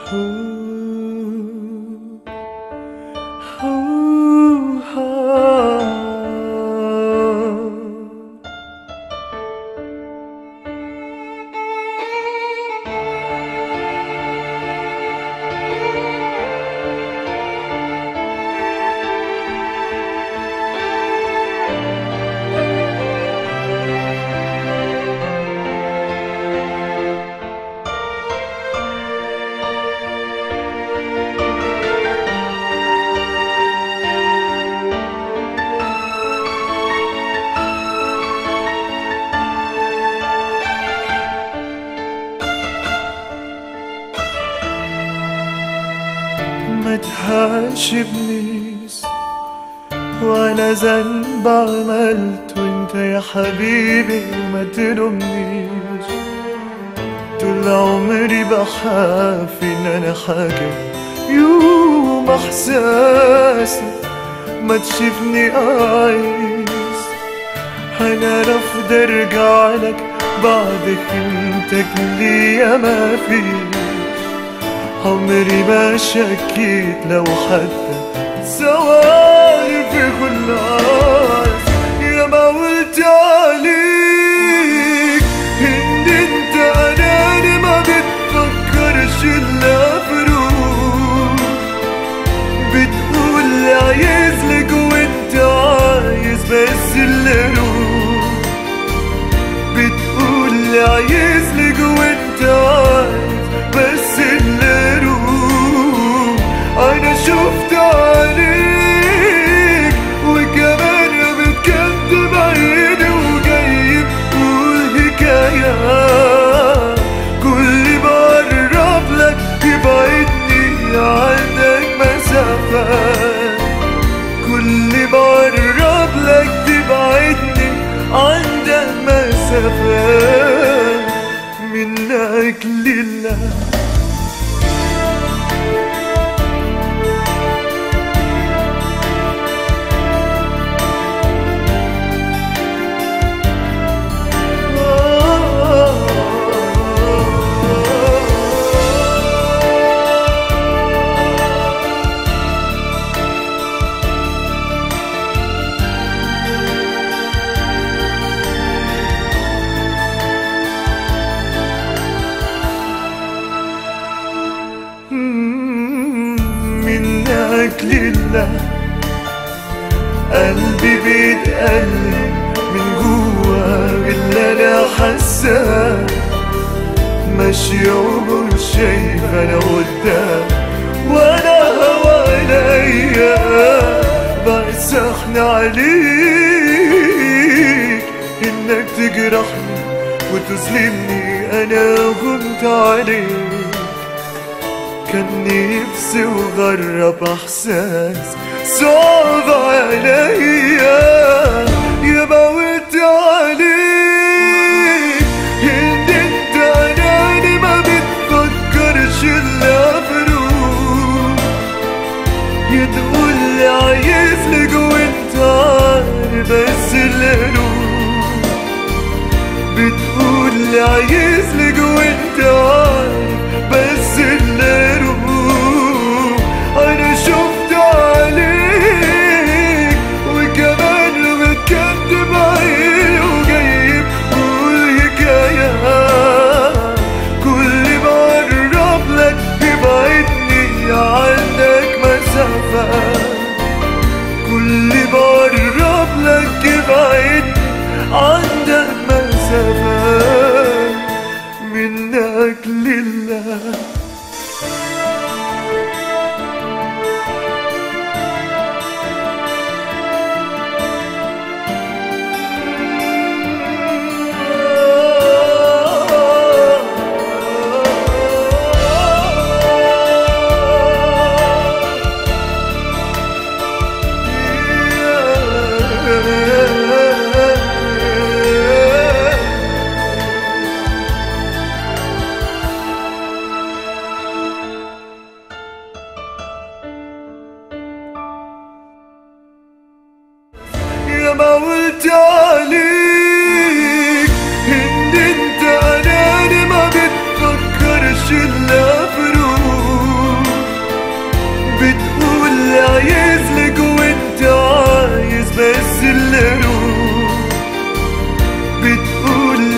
ما تحاشبنيش وانا ذنب عملت وانت يا حبيبي ما تلومنيش طول عمري بخاف ان انا حاجة يوم احساسي ما تشوفني عايز انا رافض ارجع لك بعد خيمتك ليا ما فيش عمري ما شكيت لو حتى ثواني في كل عاز يا ما قلت عليك ان انت اناني ما بتفكرش الا فروق بتقول لي عايز لك وانت عايز بس اللي روح بتقول لي عايز لك وانت عايز بس اللي روح انا شفت عليك وكمان بتكدب عيني وجاي بتقول حكايات كل بقرب لك تبعدني عنك مسافات كل بقرب لك تبعدني عندك مسافات منك لله منك لله قلبي بيتقلب من جوا اللي انا حاساه ماشي ومش شايف انا قدام وانا حواليا بسخن عليك انك تجرحني وتظلمني انا غمت عليك كان نفسي وغرب احساس صعب عليا يا موت عليك ان انت اناني ما بتفكرش الا فروق يا تقول لي عايز لك وانت عارف بس اللي روح بتقول لي عايز لك وانت عارف بس اللي روح انا شفت عليك وكمان بتكدب عيني وجاي بقول حكايات كل ما اقرب لك تبعدني عنك مسافات كل ما اقرب لك تبعدني عندك مسافات منك لله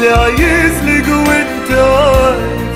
اللي عايز لك وانت عارف